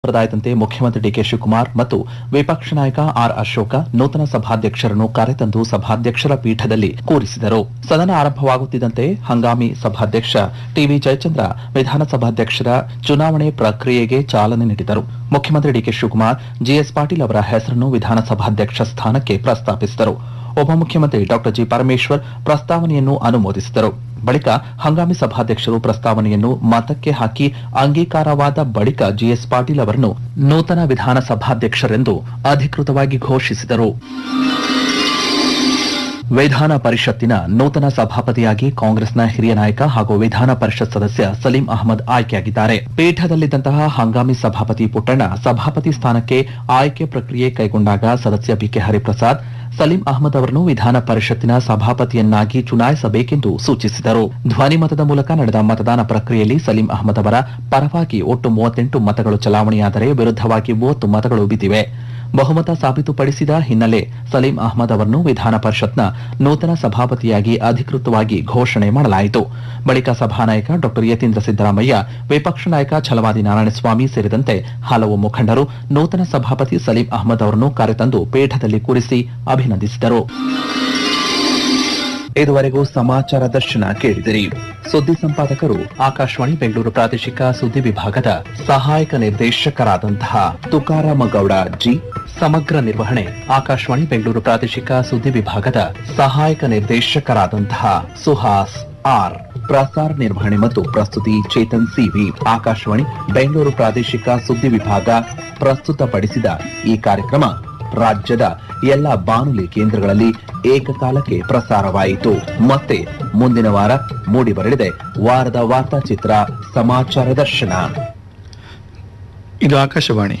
ಸಂಪ್ರದಾಯದಂತೆ ಮುಖ್ಯಮಂತ್ರಿ ಡಿಕೆ ಶಿವಕುಮಾರ್ ಮತ್ತು ವಿಪಕ್ಷ ನಾಯಕ ಆರ್ ಅಶೋಕ ನೂತನ ಸಭಾಧ್ಯಕ್ಷರನ್ನು ಕರೆತಂದು ಸಭಾಧ್ಯಕ್ಷರ ಪೀಠದಲ್ಲಿ ಕೂರಿಸಿದರು ಸದನ ಆರಂಭವಾಗುತ್ತಿದ್ದಂತೆ ಹಂಗಾಮಿ ಸಭಾಧ್ಯಕ್ಷ ಟಿವಿ ಜಯಚಂದ್ರ ವಿಧಾನಸಭಾಧ್ಯಕ್ಷರ ಚುನಾವಣೆ ಪ್ರಕ್ರಿಯೆಗೆ ಚಾಲನೆ ನೀಡಿದರು ಮುಖ್ಯಮಂತ್ರಿ ಡಿಕೆ ಶಿವಕುಮಾರ್ ಜಿಎಸ್ ಪಾಟೀಲ್ ಅವರ ಹೆಸರನ್ನು ವಿಧಾನಸಭಾಧ್ಯಕ್ಷ ಸ್ಥಾನಕ್ಕೆ ಪ್ರಸ್ತಾಪಿಸಿದರು ಉಪಮುಖ್ಯಮಂತ್ರಿ ಡಾ ಜಿ ಪರಮೇಶ್ವರ್ ಪ್ರಸ್ತಾವನೆಯನ್ನು ಅನುಮೋದಿಸಿದರು ಬಳಿಕ ಹಂಗಾಮಿ ಸಭಾಧ್ಯಕ್ಷರು ಪ್ರಸ್ತಾವನೆಯನ್ನು ಮತಕ್ಕೆ ಹಾಕಿ ಅಂಗೀಕಾರವಾದ ಬಳಿಕ ಜಿಎಸ್ ಪಾಟೀಲ್ ಅವರನ್ನು ನೂತನ ವಿಧಾನಸಭಾಧ್ಯಕ್ಷರೆಂದು ಅಧಿಕೃತವಾಗಿ ಘೋಷಿಸಿದರು ವಿಧಾನ ಪರಿಷತ್ತಿನ ನೂತನ ಸಭಾಪತಿಯಾಗಿ ಕಾಂಗ್ರೆಸ್ನ ಹಿರಿಯ ನಾಯಕ ಹಾಗೂ ವಿಧಾನ ಪರಿಷತ್ ಸದಸ್ಯ ಸಲೀಂ ಅಹಮದ್ ಆಯ್ಕೆಯಾಗಿದ್ದಾರೆ ಪೀಠದಲ್ಲಿದ್ದಂತಹ ಹಂಗಾಮಿ ಸಭಾಪತಿ ಪುಟ್ಟಣ್ಣ ಸಭಾಪತಿ ಸ್ಥಾನಕ್ಕೆ ಆಯ್ಕೆ ಪ್ರಕ್ರಿಯೆ ಕೈಗೊಂಡಾಗ ಸದಸ್ಯ ಬಿಕೆ ಹರಿಪ್ರಸಾದ್ ಸಲೀಂ ಅಹಮದ್ ಅವರನ್ನು ವಿಧಾನ ಪರಿಷತ್ತಿನ ಸಭಾಪತಿಯನ್ನಾಗಿ ಚುನಾಯಿಸಬೇಕೆಂದು ಸೂಚಿಸಿದರು ಧ್ವನಿಮತದ ಮೂಲಕ ನಡೆದ ಮತದಾನ ಪ್ರಕ್ರಿಯೆಯಲ್ಲಿ ಸಲೀಂ ಅಹಮದ್ ಅವರ ಪರವಾಗಿ ಒಟ್ಟು ಮೂವತ್ತೆಂಟು ಮತಗಳು ಚಲಾವಣೆಯಾದರೆ ವಿರುದ್ಧವಾಗಿ ಮೂವತ್ತು ಮತಗಳು ಬಿದ್ದಿವೆ ಬಹುಮತ ಸಾಬೀತುಪಡಿಸಿದ ಹಿನ್ನೆಲೆ ಸಲೀಂ ಅಹಮದ್ ಅವರನ್ನು ವಿಧಾನ ಪರಿಷತ್ನ ನೂತನ ಸಭಾಪತಿಯಾಗಿ ಅಧಿಕೃತವಾಗಿ ಘೋಷಣೆ ಮಾಡಲಾಯಿತು ಬಳಿಕ ಸಭಾನಾಯಕ ಡಾ ಯತೀಂದ್ರ ಸಿದ್ದರಾಮಯ್ಯ ವಿಪಕ್ಷ ನಾಯಕ ಛಲವಾದಿ ನಾರಾಯಣಸ್ವಾಮಿ ಸೇರಿದಂತೆ ಹಲವು ಮುಖಂಡರು ನೂತನ ಸಭಾಪತಿ ಸಲೀಂ ಅಹಮದ್ ಅವರನ್ನು ಕರೆತಂದು ಪೀಠದಲ್ಲಿ ಕೂರಿಸಿ ಅಭಿನಂದಿಸಿದರು ಇದುವರೆಗೂ ಸಮಾಚಾರ ದರ್ಶನ ಕೇಳಿದಿರಿ ಸುದ್ದಿ ಸಂಪಾದಕರು ಆಕಾಶವಾಣಿ ಬೆಂಗಳೂರು ಪ್ರಾದೇಶಿಕ ಸುದ್ದಿ ವಿಭಾಗದ ಸಹಾಯಕ ನಿರ್ದೇಶಕರಾದಂತಹ ತುಕಾರಾಮ ಗೌಡ ಜಿ ಸಮಗ್ರ ನಿರ್ವಹಣೆ ಆಕಾಶವಾಣಿ ಬೆಂಗಳೂರು ಪ್ರಾದೇಶಿಕ ಸುದ್ದಿ ವಿಭಾಗದ ಸಹಾಯಕ ನಿರ್ದೇಶಕರಾದಂತಹ ಸುಹಾಸ್ ಆರ್ ಪ್ರಸಾರ ನಿರ್ವಹಣೆ ಮತ್ತು ಪ್ರಸ್ತುತಿ ಚೇತನ್ ಸಿವಿ ಆಕಾಶವಾಣಿ ಬೆಂಗಳೂರು ಪ್ರಾದೇಶಿಕ ಸುದ್ದಿ ವಿಭಾಗ ಪ್ರಸ್ತುತಪಡಿಸಿದ ಈ ಕಾರ್ಯಕ್ರಮ ರಾಜ್ಯದ ಎಲ್ಲ ಬಾನುಲಿ ಕೇಂದ್ರಗಳಲ್ಲಿ ಏಕಕಾಲಕ್ಕೆ ಪ್ರಸಾರವಾಯಿತು ಮತ್ತೆ ಮುಂದಿನ ವಾರ ಮೂಡಿಬರಲಿದೆ ವಾರದ ವಾರ್ತಾಚಿತ್ರ ಸಮಾಚಾರ ದರ್ಶನ ಇದು ಆಕಾಶವಾಣಿ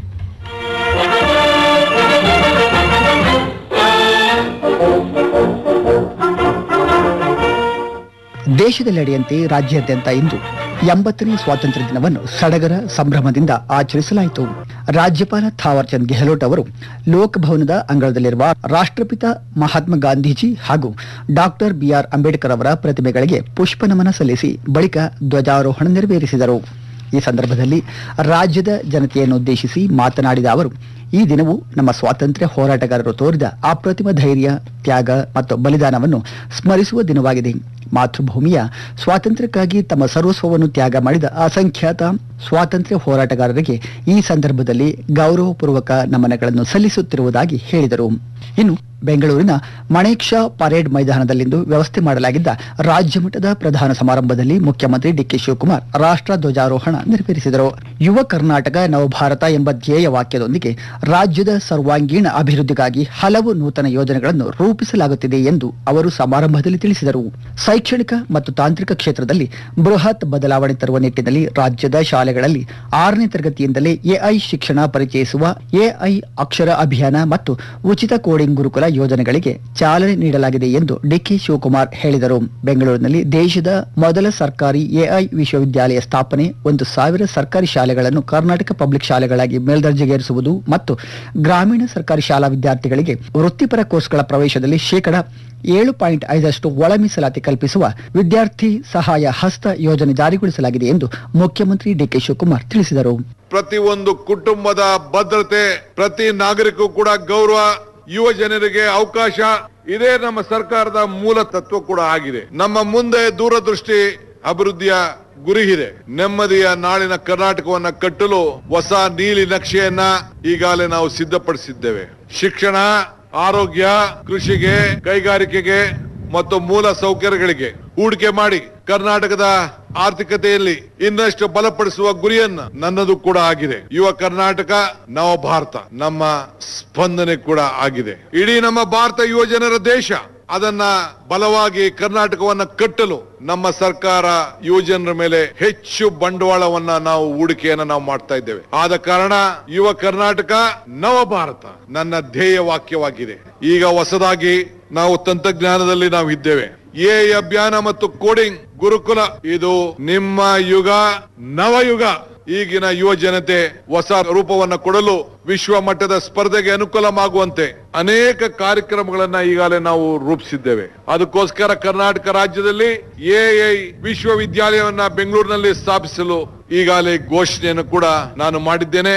ದೇಶದೆಲ್ಲೆಡೆಯಂತೆ ರಾಜ್ಯಾದ್ಯಂತ ಇಂದು ಎಂಬತ್ತನೇ ಸ್ವಾತಂತ್ರ್ಯ ದಿನವನ್ನು ಸಡಗರ ಸಂಭ್ರಮದಿಂದ ಆಚರಿಸಲಾಯಿತು ರಾಜ್ಯಪಾಲ ಥಾವರ್ಚಂದ್ ಗೆಹ್ಲೋಟ್ ಅವರು ಲೋಕಭವನದ ಅಂಗಳದಲ್ಲಿರುವ ರಾಷ್ಟ್ರಪಿತ ಮಹಾತ್ಮ ಗಾಂಧೀಜಿ ಹಾಗೂ ಡಾಕ್ಟರ್ ಬಿಆರ್ ಅಂಬೇಡ್ಕರ್ ಅವರ ಪ್ರತಿಮೆಗಳಿಗೆ ಪುಷ್ಪ ನಮನ ಸಲ್ಲಿಸಿ ಬಳಿಕ ಧ್ವಜಾರೋಹಣ ನೆರವೇರಿಸಿದರು ಈ ಸಂದರ್ಭದಲ್ಲಿ ರಾಜ್ಯದ ಜನತೆಯನ್ನುದ್ದೇಶಿಸಿ ಮಾತನಾಡಿದ ಅವರು ಈ ದಿನವು ನಮ್ಮ ಸ್ವಾತಂತ್ರ್ಯ ಹೋರಾಟಗಾರರು ತೋರಿದ ಅಪ್ರತಿಮ ಧೈರ್ಯ ತ್ಯಾಗ ಮತ್ತು ಬಲಿದಾನವನ್ನು ಸ್ಮರಿಸುವ ದಿನವಾಗಿದೆ ಮಾತೃಭೂಮಿಯ ಸ್ವಾತಂತ್ರ್ಯಕ್ಕಾಗಿ ತಮ್ಮ ಸರ್ವಸ್ವವನ್ನು ತ್ಯಾಗ ಮಾಡಿದ ಅಸಂಖ್ಯಾತ ಸ್ವಾತಂತ್ರ್ಯ ಹೋರಾಟಗಾರರಿಗೆ ಈ ಸಂದರ್ಭದಲ್ಲಿ ಗೌರವಪೂರ್ವಕ ನಮನಗಳನ್ನು ಸಲ್ಲಿಸುತ್ತಿರುವುದಾಗಿ ಹೇಳಿದರು ಇನ್ನು ಬೆಂಗಳೂರಿನ ಮಣೇಕ್ಷ ಪರೇಡ್ ಮೈದಾನದಲ್ಲಿಂದು ವ್ಯವಸ್ಥೆ ಮಾಡಲಾಗಿದ್ದ ರಾಜ್ಯ ಮಟ್ಟದ ಪ್ರಧಾನ ಸಮಾರಂಭದಲ್ಲಿ ಮುಖ್ಯಮಂತ್ರಿ ಡಿಕೆ ಶಿವಕುಮಾರ್ ರಾಷ್ಟ್ರ ಧ್ವಜಾರೋಹಣ ನೆರವೇರಿಸಿದರು ಯುವ ಕರ್ನಾಟಕ ನವಭಾರತ ಎಂಬ ಧ್ಯೇಯ ವಾಕ್ಯದೊಂದಿಗೆ ರಾಜ್ಯದ ಸರ್ವಾಂಗೀಣ ಅಭಿವೃದ್ಧಿಗಾಗಿ ಹಲವು ನೂತನ ಯೋಜನೆಗಳನ್ನು ರೂಪಿಸಲಾಗುತ್ತಿದೆ ಎಂದು ಅವರು ಸಮಾರಂಭದಲ್ಲಿ ತಿಳಿಸಿದರು ಶೈಕ್ಷಣಿಕ ಮತ್ತು ತಾಂತ್ರಿಕ ಕ್ಷೇತ್ರದಲ್ಲಿ ಬೃಹತ್ ಬದಲಾವಣೆ ತರುವ ನಿಟ್ಟಿನಲ್ಲಿ ರಾಜ್ಯದ ಶಾಲೆಗಳಲ್ಲಿ ಆರನೇ ತರಗತಿಯಿಂದಲೇ ಎಐ ಶಿಕ್ಷಣ ಪರಿಚಯಿಸುವ ಎಐ ಅಕ್ಷರ ಅಭಿಯಾನ ಮತ್ತು ಉಚಿತ ಕೋಡಿಂಗ್ ಗುರುಕುಲ ಯೋಜನೆಗಳಿಗೆ ಚಾಲನೆ ನೀಡಲಾಗಿದೆ ಎಂದು ಡಿಕೆ ಶಿವಕುಮಾರ್ ಹೇಳಿದರು ಬೆಂಗಳೂರಿನಲ್ಲಿ ದೇಶದ ಮೊದಲ ಸರ್ಕಾರಿ ಎಐ ವಿಶ್ವವಿದ್ಯಾಲಯ ಸ್ಥಾಪನೆ ಒಂದು ಸಾವಿರ ಸರ್ಕಾರಿ ಶಾಲೆಗಳನ್ನು ಕರ್ನಾಟಕ ಪಬ್ಲಿಕ್ ಶಾಲೆಗಳಾಗಿ ಮೇಲ್ದರ್ಜೆಗೇರಿಸುವುದು ಮತ್ತು ಗ್ರಾಮೀಣ ಸರ್ಕಾರಿ ಶಾಲಾ ವಿದ್ಯಾರ್ಥಿಗಳಿಗೆ ವೃತ್ತಿಪರ ಕೋರ್ಸ್ಗಳ ಪ್ರವೇಶದಲ್ಲಿ ಶೇಕಡ ಏಳು ಪಾಯಿಂಟ್ ಐದರಷ್ಟು ಒಳ ಮೀಸಲಾತಿ ಕಲ್ಪಿಸುವ ವಿದ್ಯಾರ್ಥಿ ಸಹಾಯ ಹಸ್ತ ಯೋಜನೆ ಜಾರಿಗೊಳಿಸಲಾಗಿದೆ ಎಂದು ಮುಖ್ಯಮಂತ್ರಿ ಡಿಕೆ ಶಿವಕುಮಾರ್ ತಿಳಿಸಿದರು ಪ್ರತಿ ಒಂದು ಕುಟುಂಬದ ಭದ್ರತೆ ಪ್ರತಿ ನಾಗರಿಕೂ ಕೂಡ ಗೌರವ ಯುವ ಜನರಿಗೆ ಅವಕಾಶ ಇದೇ ನಮ್ಮ ಸರ್ಕಾರದ ಮೂಲ ತತ್ವ ಕೂಡ ಆಗಿದೆ ನಮ್ಮ ಮುಂದೆ ದೂರದೃಷ್ಟಿ ಅಭಿವೃದ್ಧಿಯ ಗುರಿ ಇದೆ ನೆಮ್ಮದಿಯ ನಾಳಿನ ಕರ್ನಾಟಕವನ್ನ ಕಟ್ಟಲು ಹೊಸ ನೀಲಿ ನಕ್ಷೆಯನ್ನ ಈಗಾಗಲೇ ನಾವು ಸಿದ್ಧಪಡಿಸಿದ್ದೇವೆ ಶಿಕ್ಷಣ ಆರೋಗ್ಯ ಕೃಷಿಗೆ ಕೈಗಾರಿಕೆಗೆ ಮತ್ತು ಮೂಲ ಸೌಕರ್ಯಗಳಿಗೆ ಹೂಡಿಕೆ ಮಾಡಿ ಕರ್ನಾಟಕದ ಆರ್ಥಿಕತೆಯಲ್ಲಿ ಇನ್ನಷ್ಟು ಬಲಪಡಿಸುವ ಗುರಿಯನ್ನ ನನ್ನದು ಕೂಡ ಆಗಿದೆ ಯುವ ಕರ್ನಾಟಕ ನವ ಭಾರತ ನಮ್ಮ ಸ್ಪಂದನೆ ಕೂಡ ಆಗಿದೆ ಇಡೀ ನಮ್ಮ ಭಾರತ ಯುವ ಜನರ ದೇಶ ಅದನ್ನ ಬಲವಾಗಿ ಕರ್ನಾಟಕವನ್ನ ಕಟ್ಟಲು ನಮ್ಮ ಸರ್ಕಾರ ಯುವಜನರ ಮೇಲೆ ಹೆಚ್ಚು ಬಂಡವಾಳವನ್ನ ನಾವು ಹೂಡಿಕೆಯನ್ನ ನಾವು ಮಾಡ್ತಾ ಇದ್ದೇವೆ ಆದ ಕಾರಣ ಯುವ ಕರ್ನಾಟಕ ನವ ಭಾರತ ನನ್ನ ಧ್ಯೇಯ ವಾಕ್ಯವಾಗಿದೆ ಈಗ ಹೊಸದಾಗಿ ನಾವು ತಂತ್ರಜ್ಞಾನದಲ್ಲಿ ನಾವು ಇದ್ದೇವೆ ಎ ಅಭಿಯಾನ ಮತ್ತು ಕೋಡಿಂಗ್ ಗುರುಕುಲ ಇದು ನಿಮ್ಮ ಯುಗ ನವಯುಗ ಈಗಿನ ಯುವ ಜನತೆ ಹೊಸ ರೂಪವನ್ನ ಕೊಡಲು ವಿಶ್ವ ಮಟ್ಟದ ಸ್ಪರ್ಧೆಗೆ ಅನುಕೂಲವಾಗುವಂತೆ ಅನೇಕ ಕಾರ್ಯಕ್ರಮಗಳನ್ನ ಈಗಾಗಲೇ ನಾವು ರೂಪಿಸಿದ್ದೇವೆ ಅದಕ್ಕೋಸ್ಕರ ಕರ್ನಾಟಕ ರಾಜ್ಯದಲ್ಲಿ ಎಐ ವಿಶ್ವವಿದ್ಯಾಲಯವನ್ನ ಬೆಂಗಳೂರಿನಲ್ಲಿ ಸ್ಥಾಪಿಸಲು ಈಗಾಗಲೇ ಘೋಷಣೆಯನ್ನು ಕೂಡ ನಾನು ಮಾಡಿದ್ದೇನೆ